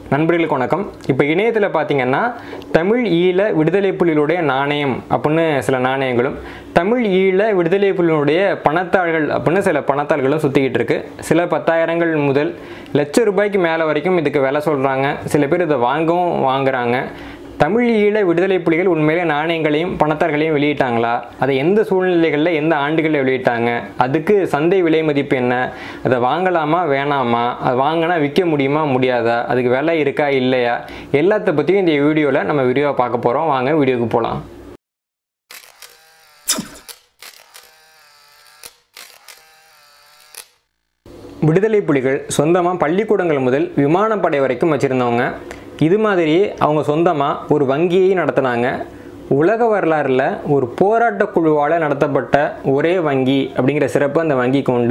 நண்பர்களுக்கு வணக்கம் இப்போ இணையத்தில் பார்த்தீங்கன்னா தமிழ் ஈழ விடுதலை புலிகளுடைய நாணயம் அப்படின்னு சில நாணயங்களும் தமிழ் ஈழ விடுதலை புலிகளுடைய பணத்தாள்கள் அப்படின்னு சில பணத்தாள்களும் சுற்றிக்கிட்டு இருக்கு சில பத்தாயிரங்கள் முதல் லட்ச ரூபாய்க்கு மேலே வரைக்கும் இதுக்கு விலை சொல்கிறாங்க சில பேர் இதை வாங்கவும் வாங்குறாங்க தமிழ் ஈழ விடுதலை புலிகள் உண்மையிலே நாணயங்களையும் பணத்தார்களையும் வெளியிட்டாங்களா அதை எந்த சூழ்நிலைகளில் எந்த ஆண்டுகளில் வெளியிட்டாங்க அதுக்கு சந்தை விலை மதிப்பு என்ன அதை வாங்கலாமா வேணாமா அதை வாங்கினா விற்க முடியுமா முடியாதா அதுக்கு விலை இருக்கா இல்லையா எல்லாத்த பற்றியும் இந்த வீடியோவில் நம்ம வீடியோவை பார்க்க போகிறோம் வாங்க வீடியோவுக்கு போகலாம் விடுதலை புலிகள் சொந்தமாக பள்ளிக்கூடங்கள் முதல் விமானப்படை வரைக்கும் வச்சுருந்தவங்க இது மாதிரியே அவங்க சொந்தமாக ஒரு வங்கியை நடத்தினாங்க உலக வரலாறில் ஒரு போராட்டக் குழுவால் நடத்தப்பட்ட ஒரே வங்கி அப்படிங்கிற சிறப்பு அந்த வங்கிக்கு உண்டு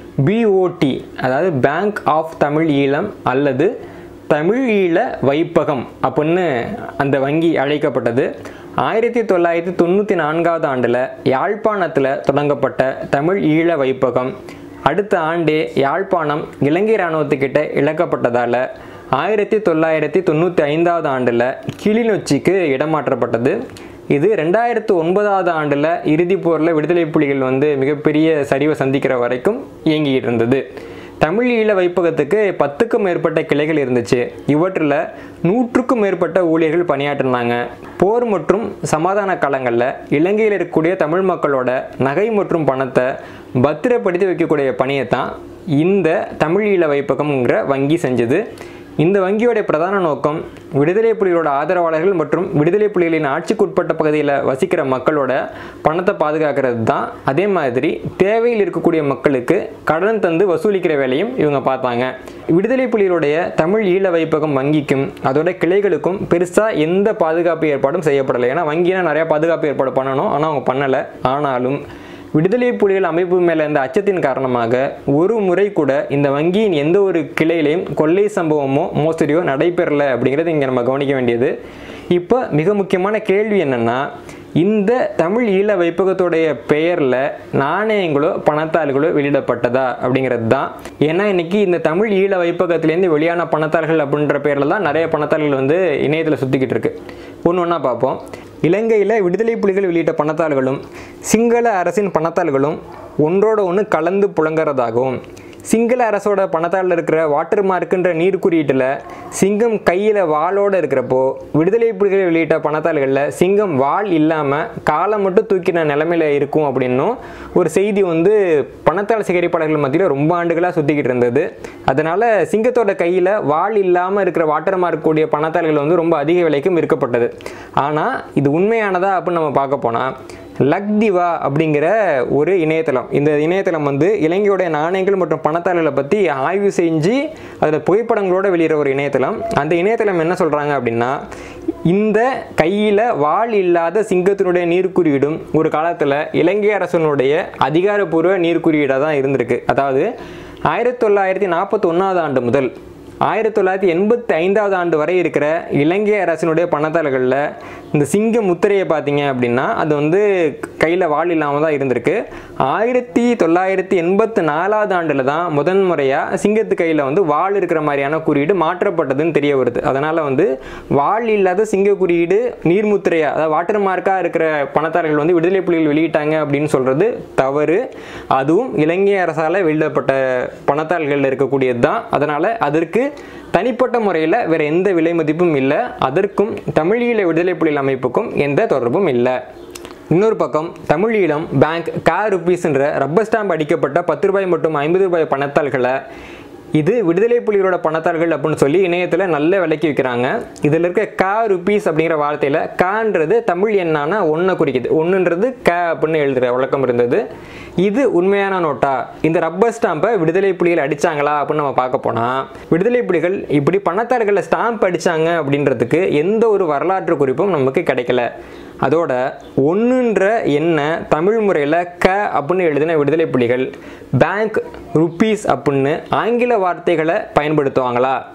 பிஓடி அதாவது பேங்க் ஆஃப் தமிழ் ஈழம் அல்லது தமிழ் ஈழ வைப்பகம் அப்படின்னு அந்த வங்கி அழைக்கப்பட்டது ஆயிரத்தி தொள்ளாயிரத்தி தொண்ணூற்றி நான்காவது ஆண்டில் யாழ்ப்பாணத்தில் தொடங்கப்பட்ட தமிழ் ஈழ வைப்பகம் அடுத்த ஆண்டே யாழ்ப்பாணம் இலங்கை இராணுவத்துக்கிட்ட இழக்கப்பட்டதால் ஆயிரத்தி தொள்ளாயிரத்தி தொண்ணூற்றி ஐந்தாவது ஆண்டில் கிளிநொச்சிக்கு இடமாற்றப்பட்டது இது ரெண்டாயிரத்து ஒன்பதாவது ஆண்டில் இறுதிப் போரில் விடுதலை புலிகள் வந்து மிகப்பெரிய சரிவை சந்திக்கிற வரைக்கும் இயங்கிக்கிட்டு இருந்தது தமிழ் ஈழ வைப்பகத்துக்கு பத்துக்கும் மேற்பட்ட கிளைகள் இருந்துச்சு இவற்றில் நூற்றுக்கும் மேற்பட்ட ஊழியர்கள் பணியாற்றினாங்க போர் மற்றும் சமாதான காலங்களில் இலங்கையில் இருக்கக்கூடிய தமிழ் மக்களோட நகை மற்றும் பணத்தை பத்திரப்படுத்தி வைக்கக்கூடிய பணியை தான் இந்த தமிழ் ஈழ வைப்பகம்ங்கிற வங்கி செஞ்சது இந்த வங்கியோடைய பிரதான நோக்கம் விடுதலை புலிகளோட ஆதரவாளர்கள் மற்றும் விடுதலை புலிகளின் ஆட்சிக்குட்பட்ட பகுதியில் வசிக்கிற மக்களோட பணத்தை பாதுகாக்கிறது தான் அதே மாதிரி தேவையில் இருக்கக்கூடிய மக்களுக்கு கடன் தந்து வசூலிக்கிற வேலையும் இவங்க பார்த்தாங்க விடுதலை புலிகளுடைய தமிழ் ஈழ வைப்பகம் வங்கிக்கும் அதோட கிளைகளுக்கும் பெருசாக எந்த பாதுகாப்பு ஏற்பாடும் செய்யப்படலை ஏன்னா வங்கினா நிறையா பாதுகாப்பு ஏற்பாடு பண்ணணும் ஆனால் அவங்க பண்ணலை ஆனாலும் விடுதலை புலிகள் அமைப்பு மேலே இந்த அச்சத்தின் காரணமாக ஒரு முறை கூட இந்த வங்கியின் எந்த ஒரு கிளையிலையும் கொள்ளை சம்பவமோ மோசடியோ நடைபெறலை அப்படிங்கிறது இங்கே நம்ம கவனிக்க வேண்டியது இப்போ மிக முக்கியமான கேள்வி என்னென்னா இந்த தமிழ் ஈழ வைப்பகத்துடைய பெயரில் நாணயங்களோ பணத்தாள்களோ வெளியிடப்பட்டதா அப்படிங்கிறது தான் ஏன்னா இன்னைக்கு இந்த தமிழ் ஈழ வைப்பகத்திலேருந்து வெளியான பணத்தாள்கள் அப்படின்ற பேரில் தான் நிறைய பணத்தாள்கள் வந்து இணையத்தில் சுற்றிக்கிட்டு இருக்கு ஒன்று ஒன்றா பார்ப்போம் இலங்கையில் விடுதலை புலிகள் வெளியிட்ட பணத்தாள்களும் சிங்கள அரசின் பணத்தாள்களும் ஒன்றோட ஒன்று கலந்து புழங்குறதாகவும் சிங்கள அரசோட பணத்தாளில் இருக்கிற வாட்டர் மார்க்குன்ற நீர் குறியீட்டில் சிங்கம் கையில் வாளோடு இருக்கிறப்போ விடுதலை புலிகள் வெளியிட்ட பணத்தாள்களில் சிங்கம் வாள் இல்லாமல் காலை மட்டும் தூக்கின நிலமையில இருக்கும் அப்படின்னும் ஒரு செய்தி வந்து பணத்தாள் சேகரிப்பாளர்கள் மத்தியில் ரொம்ப ஆண்டுகளாக சுற்றிக்கிட்டு இருந்தது அதனால் சிங்கத்தோட கையில் வாள் இல்லாமல் இருக்கிற வாட்டர் மார்க் கூடிய பணத்தாள்கள் வந்து ரொம்ப அதிக விலைக்கும் விற்கப்பட்டது ஆனால் இது உண்மையானதா அப்படின்னு நம்ம பார்க்க போனால் லக்திவா அப்படிங்கிற ஒரு இணையதளம் இந்த இணையதளம் வந்து இலங்கையோடைய நாணயங்கள் மற்றும் பணத்தாளர்களை பற்றி ஆய்வு செஞ்சு அதில் புகைப்படங்களோட வெளியிற ஒரு இணையதளம் அந்த இணையதளம் என்ன சொல்கிறாங்க அப்படின்னா இந்த கையில் வாள் இல்லாத சிங்கத்தினுடைய நீர்க்குறியீடும் ஒரு காலத்தில் இலங்கை அரசனுடைய அதிகாரப்பூர்வ நீர்க்குறியீடாக தான் இருந்திருக்கு அதாவது ஆயிரத்தி தொள்ளாயிரத்தி நாற்பத்தி ஒன்றாவது ஆண்டு முதல் ஆயிரத்தி தொள்ளாயிரத்தி எண்பத்தி ஐந்தாவது ஆண்டு வரை இருக்கிற இலங்கை அரசினுடைய பணத்தாள்களில் இந்த சிங்க முத்திரையை பார்த்தீங்க அப்படின்னா அது வந்து கையில் வாள் இல்லாமல் தான் இருந்திருக்கு ஆயிரத்தி தொள்ளாயிரத்தி எண்பத்தி நாலாவது ஆண்டில் தான் முதன் முறையாக சிங்கத்து கையில் வந்து வாள் இருக்கிற மாதிரியான குறியீடு மாற்றப்பட்டதுன்னு தெரிய வருது அதனால் வந்து வாள் இல்லாத சிங்க குறியீடு நீர்முத்திரையாக அதாவது வாட்டர் மார்க்காக இருக்கிற பணத்தாளர்கள் வந்து விடுதலை புலிகள் வெளியிட்டாங்க அப்படின்னு சொல்கிறது தவறு அதுவும் இலங்கை அரசால் வெளியிடப்பட்ட பணத்தாள்களில் இருக்கக்கூடியது தான் அதனால் அதற்கு தனிப்பட்ட முறையில் வேறு எந்த விலை மதிப்பும் இல்லை அதற்கும் தமிழீழ விடுதலை புலிகள் அமைப்புக்கும் எந்த தொடர்பும் இல்லை இன்னொரு பக்கம் தமிழீழம் பேங்க் கா ருபீஸ்ன்ற ரப்பர் ஸ்டாம்ப் அடிக்கப்பட்ட பத்து ரூபாய் மற்றும் ஐம்பது ரூபாய் பணத்தாள்களை இது விடுதலை புலிகளோட பணத்தாள்கள் அப்படின்னு சொல்லி இணையத்தில் நல்ல விலைக்கு விற்கிறாங்க இதில் இருக்க கா ருபீஸ் அப்படிங்கிற வார்த்தையில் கான்றது தமிழ் எண்ணான ஒன்றை குறிக்குது ஒன்றுன்றது க அப்படின்னு எழுதுகிற வழக்கம் இருந்தது இது உண்மையான நோட்டா இந்த ரப்பர் ஸ்டாம்பை விடுதலை புலிகள் அடித்தாங்களா அப்படின்னு நம்ம பார்க்க போனால் விடுதலை புலிகள் இப்படி பணத்தாள்களில் ஸ்டாம்ப் அடித்தாங்க அப்படின்றதுக்கு எந்த ஒரு வரலாற்று குறிப்பும் நமக்கு கிடைக்கல அதோட ஒன்றுன்ற எண்ணை தமிழ் முறையில் க அப்படின்னு எழுதின விடுதலை புலிகள் பேங்க் ருப்பீஸ் அப்படின்னு ஆங்கில வார்த்தைகளை பயன்படுத்துவாங்களா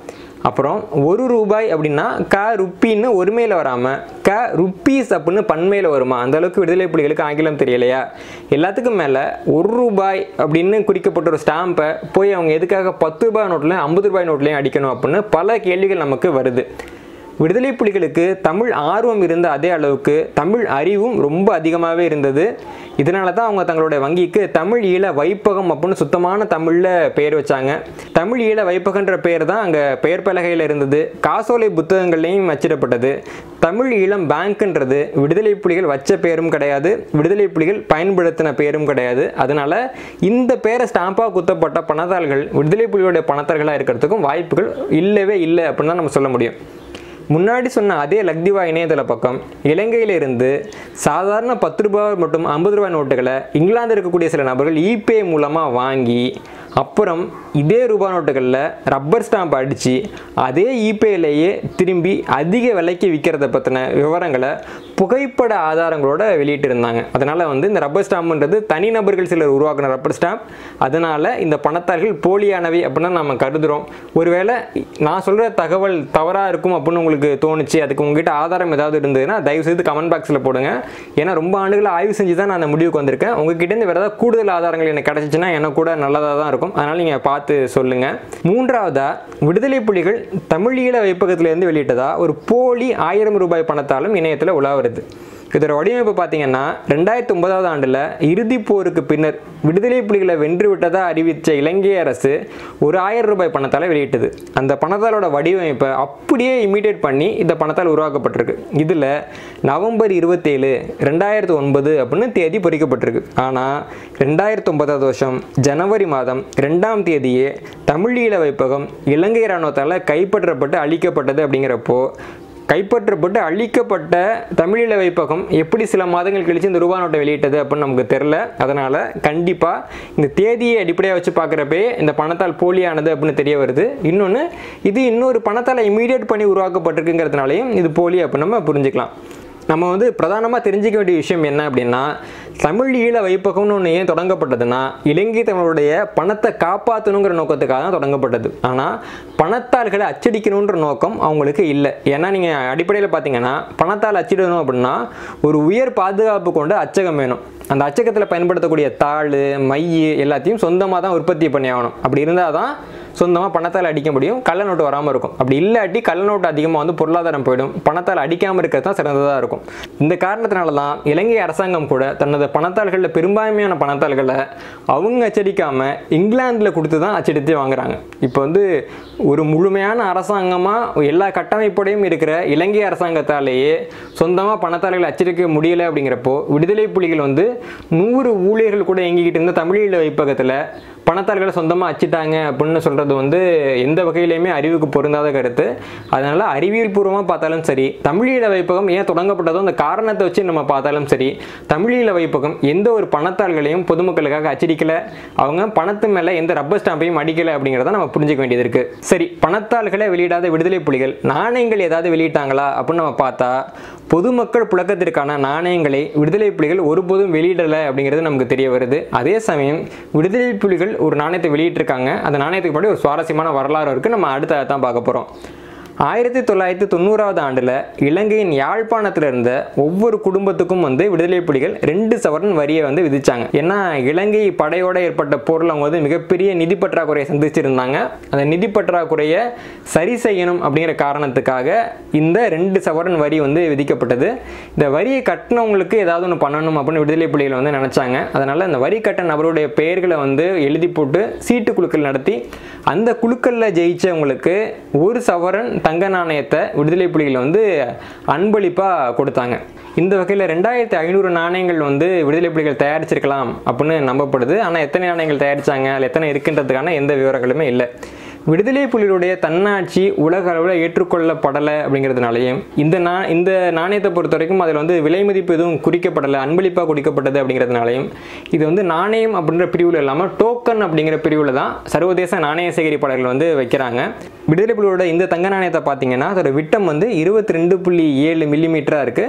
அப்புறம் ஒரு ரூபாய் அப்படின்னா க ருப்பின்னு ஒருமையில் வராமல் க ருப்பீஸ் அப்படின்னு பன்மையில் வருமா அந்த அளவுக்கு விடுதலை புலிகளுக்கு ஆங்கிலம் தெரியலையா எல்லாத்துக்கும் மேலே ஒரு ரூபாய் அப்படின்னு குறிக்கப்பட்ட ஒரு ஸ்டாம்பை போய் அவங்க எதுக்காக பத்து ரூபாய் நோட்லையும் ஐம்பது ரூபாய் நோட்லையும் அடிக்கணும் அப்படின்னு பல கேள்விகள் நமக்கு வருது விடுதலை புலிகளுக்கு தமிழ் ஆர்வம் இருந்த அதே அளவுக்கு தமிழ் அறிவும் ரொம்ப அதிகமாகவே இருந்தது இதனால தான் அவங்க தங்களுடைய வங்கிக்கு தமிழ் ஈழ வைப்பகம் அப்படின்னு சுத்தமான தமிழில் பெயர் வச்சாங்க தமிழ் ஈழ வைப்பகன்ற பெயர் தான் அங்கே பெயர் பலகையில் இருந்தது காசோலை புத்தகங்கள்லையும் அச்சிடப்பட்டது தமிழ் ஈழம் பேங்க்ன்றது விடுதலை புலிகள் வச்ச பேரும் கிடையாது விடுதலை புலிகள் பயன்படுத்தின பேரும் கிடையாது அதனால இந்த பேரை ஸ்டாம்பாக குத்தப்பட்ட பணத்தாள்கள் விடுதலை புலிகளுடைய பணத்தாள்களாக இருக்கிறதுக்கும் வாய்ப்புகள் இல்லவே இல்லை அப்படின்னு தான் நம்ம சொல்ல முடியும் முன்னாடி சொன்ன அதே லக்திவா இணையதள பக்கம் இலங்கையிலிருந்து சாதாரண பத்து ரூபாய் மற்றும் ஐம்பது ரூபாய் நோட்டுகளை இங்கிலாந்து இருக்கக்கூடிய சில நபர்கள் இபே மூலமாக வாங்கி அப்புறம் இதே ரூபாய் நோட்டுகளில் ரப்பர் ஸ்டாம்ப் அடித்து அதே இபேலேயே திரும்பி அதிக விலைக்கு விற்கிறத பற்றின விவரங்களை புகைப்பட ஆதாரங்களோட வெளியிட்டிருந்தாங்க அதனால் வந்து இந்த ரப்பர் ஸ்டாம்புன்றது தனிநபர்கள் சிலர் உருவாக்கின ரப்பர் ஸ்டாம்ப் அதனால் இந்த பணத்தார்கள் போலியானவை அப்படின்னு நம்ம கருதுகிறோம் ஒருவேளை நான் சொல்கிற தகவல் தவறாக இருக்கும் அப்படின்னு உங்களுக்கு தோணுச்சு அதுக்கு உங்ககிட்ட ஆதாரம் ஏதாவது இருந்ததுன்னா தயவுசெய்து கமெண்ட் பாக்ஸில் போடுங்க ஏன்னா ரொம்ப ஆண்டுகள் ஆய்வு செஞ்சு தான் நான் அந்த முடிவுக்கு வந்திருக்கேன் உங்ககிட்ட வேறு ஏதாவது கூடுதல் ஆதாரங்கள் எனக்கு கிடச்சிச்சின்னா எனக்கு கூட நல்லதாக தான் இருக்கும் அதனால் நீங்கள் பார்த்து சொல்லுங்கள் மூன்றாவதாக விடுதலை புலிகள் தமிழீழ வைப்பகத்திலேருந்து வெளியிட்டதா ஒரு போலி ஆயிரம் ரூபாய் பணத்தாலும் இணையத்தில் உலா வருது இதோட வடிவமைப்பு பார்த்தீங்கன்னா ரெண்டாயிரத்தி ஒன்பதாவது ஆண்டில் இறுதிப் போருக்கு பின்னர் விடுதலை புலிகளை வென்று விட்டதா அறிவித்த இலங்கை அரசு ஒரு ஆயிரம் ரூபாய் பணத்தால் வெளியிட்டது அந்த பணத்தாலோட வடிவமைப்பை அப்படியே இமிடியேட் பண்ணி இந்த பணத்தால் உருவாக்கப்பட்டிருக்கு இதில் நவம்பர் இருபத்தேழு ரெண்டாயிரத்து ஒன்பது அப்படின்னு தேதி பொறிக்கப்பட்டிருக்கு ஆனால் ரெண்டாயிரத்து ஒன்பதாவது வருஷம் ஜனவரி மாதம் ரெண்டாம் தேதியே தமிழீழ வைப்பகம் இலங்கை இராணுவத்தால் கைப்பற்றப்பட்டு அழிக்கப்பட்டது அப்படிங்கிறப்போ கைப்பற்றப்பட்டு அழிக்கப்பட்ட தமிழீழ வைப்பகம் எப்படி சில மாதங்கள் கழித்து இந்த ரூபா நோட்டை வெளியிட்டது அப்படின்னு நமக்கு தெரில அதனால் கண்டிப்பாக இந்த தேதியை அடிப்படையாக வச்சு பார்க்குறப்பே இந்த பணத்தால் போலியானது அப்படின்னு தெரிய வருது இன்னொன்று இது இன்னொரு பணத்தால் இமீடியட் பண்ணி உருவாக்கப்பட்டிருக்குங்கிறதுனாலையும் இது போலி அப்படின்னு நம்ம புரிஞ்சுக்கலாம் நம்ம வந்து பிரதானமாக தெரிஞ்சிக்க வேண்டிய விஷயம் என்ன அப்படின்னா தமிழ் ஈழ வைப்பகம்னு ஒன்று ஏன் தொடங்கப்பட்டதுன்னா இலங்கை தமிழுடைய பணத்தை காப்பாற்றணுங்கிற நோக்கத்துக்காக தான் தொடங்கப்பட்டது ஆனால் பணத்தாள்களை அச்சடிக்கணுன்ற நோக்கம் அவங்களுக்கு இல்லை ஏன்னா நீங்கள் அடிப்படையில் பார்த்தீங்கன்னா பணத்தால் அச்சிடணும் அப்படின்னா ஒரு உயர் பாதுகாப்பு கொண்ட அச்சகம் வேணும் அந்த அச்சகத்தில் பயன்படுத்தக்கூடிய தாள் மை எல்லாத்தையும் சொந்தமாக தான் உற்பத்தி பண்ணி ஆகணும் அப்படி இருந்தால் தான் சொந்தமாக பணத்தால் அடிக்க முடியும் கள்ள நோட்டு வராமல் இருக்கும் அப்படி இல்லாட்டி கள்ள நோட்டு அதிகமாக வந்து பொருளாதாரம் போயிடும் பணத்தால் அடிக்காமல் இருக்கிறது தான் சிறந்ததாக இருக்கும் இந்த காரணத்தினால தான் இலங்கை அரசாங்கம் கூட தனது பணத்தாள்களில் பெரும்பான்மையான பணத்தாள்களை அவங்க அச்சடிக்காமல் இங்கிலாந்தில் கொடுத்து தான் அச்சடித்து வாங்குறாங்க இப்போ வந்து ஒரு முழுமையான அரசாங்கமாக எல்லா கட்டமைப்போடையும் இருக்கிற இலங்கை அரசாங்கத்தாலேயே சொந்தமாக பணத்தாள்களை அச்சடிக்க முடியலை அப்படிங்கிறப்போ விடுதலை புலிகள் வந்து நூறு ஊழியர்கள் கூட இயங்கிக்கிட்டு இருந்த தமிழீழ வைப்பகத்தில் பணத்தாள்களை சொந்தமாக அச்சிட்டாங்க அப்படின்னு சொல்கிறது வந்து எந்த வகையிலையுமே அறிவுக்கு பொருந்தாத கருத்து அதனால் அறிவியல் பூர்வமாக பார்த்தாலும் சரி தமிழீழ வைப்பகம் ஏன் தொடங்கப்பட்டதோ அந்த காரணத்தை வச்சு நம்ம பார்த்தாலும் சரி தமிழீழ வைப்பகம் எந்த ஒரு பணத்தாள்களையும் பொதுமக்களுக்காக அச்சடிக்கலை அவங்க பணத்து மேலே எந்த ரப்பர் ஸ்டாம்பையும் அடிக்கலை அப்படிங்கிறத நம்ம புரிஞ்சுக்க வேண்டியது இருக்குது சரி பணத்தாள்களை வெளியிடாத விடுதலை புலிகள் நாணயங்கள் ஏதாவது வெளியிட்டாங்களா அப்படின்னு நம்ம பார்த்தா பொதுமக்கள் புழக்கத்திற்கான நாணயங்களை விடுதலை புலிகள் ஒருபோதும் வெளியிடலை அப்படிங்கிறது நமக்கு தெரிய வருது அதே சமயம் விடுதலை புலிகள் ஒரு நாணயத்தை வெளியிட்டிருக்காங்க அந்த நாணயத்துக்கு முன்னாடி ஒரு சுவாரஸ்யமான வரலாறு இருக்குது நம்ம அடுத்த தான் பார்க்க போகிறோம் ஆயிரத்தி தொள்ளாயிரத்தி தொண்ணூறாவது ஆண்டில் இலங்கையின் யாழ்ப்பாணத்தில் இருந்த ஒவ்வொரு குடும்பத்துக்கும் வந்து விடுதலை புலிகள் ரெண்டு சவரன் வரியை வந்து விதிச்சாங்க ஏன்னா இலங்கை படையோட ஏற்பட்ட போரில் அவங்க வந்து மிகப்பெரிய நிதி பற்றாக்குறையை சந்திச்சிருந்தாங்க அந்த நிதி பற்றாக்குறையை சரி செய்யணும் அப்படிங்கிற காரணத்துக்காக இந்த ரெண்டு சவரன் வரி வந்து விதிக்கப்பட்டது இந்த வரியை கட்டினவங்களுக்கு ஏதாவது ஒன்று பண்ணணும் அப்படின்னு விடுதலை புலிகள் வந்து நினச்சாங்க அதனால் அந்த வரி கட்ட நபருடைய பெயர்களை வந்து எழுதி போட்டு சீட்டு குழுக்கள் நடத்தி அந்த குழுக்களில் ஜெயிச்சவங்களுக்கு ஒரு சவரன் தங்க நாணயத்தை விடுதலை புலிகள் வந்து அன்பளிப்பாக கொடுத்தாங்க இந்த வகையில் ரெண்டாயிரத்தி ஐநூறு நாணயங்கள் வந்து விடுதலை புலிகள் தயாரிச்சிருக்கலாம் அப்படின்னு நம்பப்படுது ஆனால் எத்தனை நாணயங்கள் தயாரித்தாங்க அதில் எத்தனை இருக்குன்றதுக்கான எந்த விவரங்களுமே இல்லை விடுதலை புலிகளுடைய தன்னாட்சி உலக அளவில் ஏற்றுக்கொள்ளப்படலை அப்படிங்கிறதுனாலையும் இந்த நா இந்த நாணயத்தை பொறுத்த வரைக்கும் அதில் வந்து விலை மதிப்பு எதுவும் குறிக்கப்படலை அன்பளிப்பாக கொடுக்கப்பட்டது அப்படிங்கிறதுனாலையும் இது வந்து நாணயம் அப்படின்ற பிரிவில் இல்லாமல் டோக்கன் அப்படிங்கிற பிரிவில் தான் சர்வதேச நாணய சேகரிப்பாளர்கள் வந்து வைக்கிறாங்க விடுதலை புலிகளோட இந்த தங்க நாணயத்தை பார்த்தீங்கன்னா அதோட விட்டம் வந்து இருபத்தி ரெண்டு புள்ளி ஏழு மில்லிமீட்டராக இருக்குது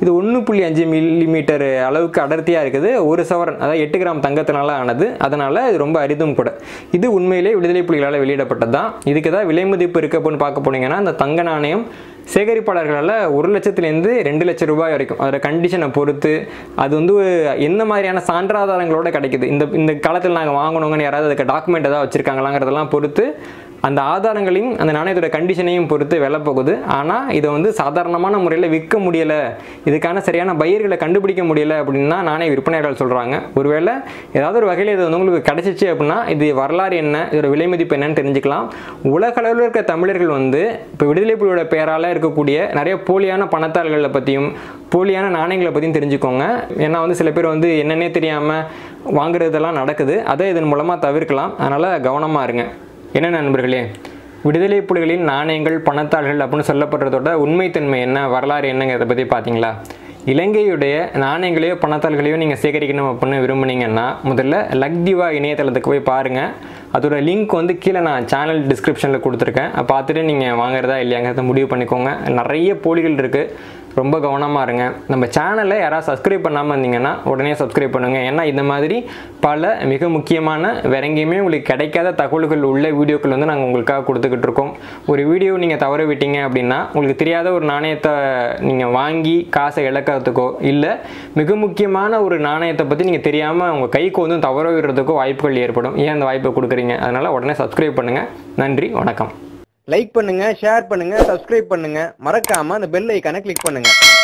இது ஒன்று புள்ளி அஞ்சு மில்லிமீட்டர் அளவுக்கு அடர்த்தியாக இருக்குது ஒரு சவரன் அதாவது எட்டு கிராம் தங்கத்தினால ஆனது அதனால் இது ரொம்ப அரிதும் கூட இது உண்மையிலே விடுதலை புலிகளால் வெளியிடப்பட்டது தான் இதுக்கு தான் விலை மதிப்பு இருக்கு அப்படின்னு பார்க்க போனீங்கன்னா அந்த தங்க நாணயம் சேகரிப்பாளர்களால் ஒரு லட்சத்துலேருந்து ரெண்டு லட்சம் ரூபாய் வரைக்கும் அதோட கண்டிஷனை பொறுத்து அது வந்து எந்த மாதிரியான சான்றாதாரங்களோட கிடைக்குது இந்த இந்த காலத்தில் நாங்கள் வாங்கணுங்கன்னு யாராவது அதுக்கு டாக்குமெண்ட் ஏதாவது வச்சுருக்காங்களாங்கிறதெல்லாம் பொறுத்து அந்த ஆதாரங்களையும் அந்த நாணயத்தோட கண்டிஷனையும் பொறுத்து விலை போகுது ஆனால் இதை வந்து சாதாரணமான முறையில் விற்க முடியலை இதுக்கான சரியான பயிர்களை கண்டுபிடிக்க முடியலை அப்படின்னா நாணய விற்பனையாளர்கள் சொல்கிறாங்க ஒருவேளை ஏதாவது ஒரு வகையில் இது வந்து உங்களுக்கு கிடச்சிச்சு அப்படின்னா இது வரலாறு என்ன இதோட விலை மதிப்பு என்னன்னு தெரிஞ்சுக்கலாம் உலக அளவில் இருக்க தமிழர்கள் வந்து இப்போ விடுதலை புலியோட பெயரால் இருக்கக்கூடிய நிறைய போலியான பணத்தாள்களை பற்றியும் போலியான நாணயங்களை பற்றியும் தெரிஞ்சுக்கோங்க ஏன்னா வந்து சில பேர் வந்து என்னன்னே தெரியாமல் வாங்குறதெல்லாம் நடக்குது அதை இதன் மூலமாக தவிர்க்கலாம் அதனால் கவனமாக இருங்க என்ன நண்பர்களே விடுதலை புலிகளின் நாணயங்கள் பணத்தாள்கள் அப்படின்னு சொல்லப்படுறதோட உண்மைத்தன்மை என்ன வரலாறு என்னங்கிறத பற்றி பார்த்தீங்களா இலங்கையுடைய நாணயங்களையோ பணத்தாள்களையோ நீங்கள் சேகரிக்கணும் அப்படின்னு விரும்புனீங்கன்னா முதல்ல லக்திவா இணையதளத்துக்கு போய் பாருங்கள் அதோட லிங்க் வந்து கீழே நான் சேனல் டிஸ்கிரிப்ஷனில் கொடுத்துருக்கேன் அதை பார்த்துட்டு நீங்கள் வாங்குறதா இல்லையாங்கிறத முடிவு பண்ணிக்கோங்க நிறைய போலிகள் இருக்குது ரொம்ப கவனமாக இருங்க நம்ம சேனலை யாராவது சப்ஸ்கிரைப் பண்ணாமல் இருந்தீங்கன்னா உடனே சப்ஸ்கிரைப் பண்ணுங்கள் ஏன்னா இந்த மாதிரி பல மிக முக்கியமான வேற எங்கேயுமே உங்களுக்கு கிடைக்காத தகவல்கள் உள்ள வீடியோக்கள் வந்து நாங்கள் உங்களுக்காக கொடுத்துக்கிட்டு இருக்கோம் ஒரு வீடியோ நீங்கள் தவற விட்டீங்க அப்படின்னா உங்களுக்கு தெரியாத ஒரு நாணயத்தை நீங்கள் வாங்கி காசை இழக்கிறதுக்கோ இல்லை மிக முக்கியமான ஒரு நாணயத்தை பற்றி நீங்கள் தெரியாமல் உங்கள் கைக்கு வந்து தவற விடுறதுக்கோ வாய்ப்புகள் ஏற்படும் ஏன் அந்த வாய்ப்பை கொடுக்குறீங்க அதனால் உடனே சப்ஸ்கிரைப் பண்ணுங்கள் நன்றி வணக்கம் லைக் பண்ணுங்க ஷேர் பண்ணுங்க சப்ஸ்கிரைப் பண்ணுங்க மறக்காம அந்த பெல் ஐக்கானை கிளிக் பண்ணுங்க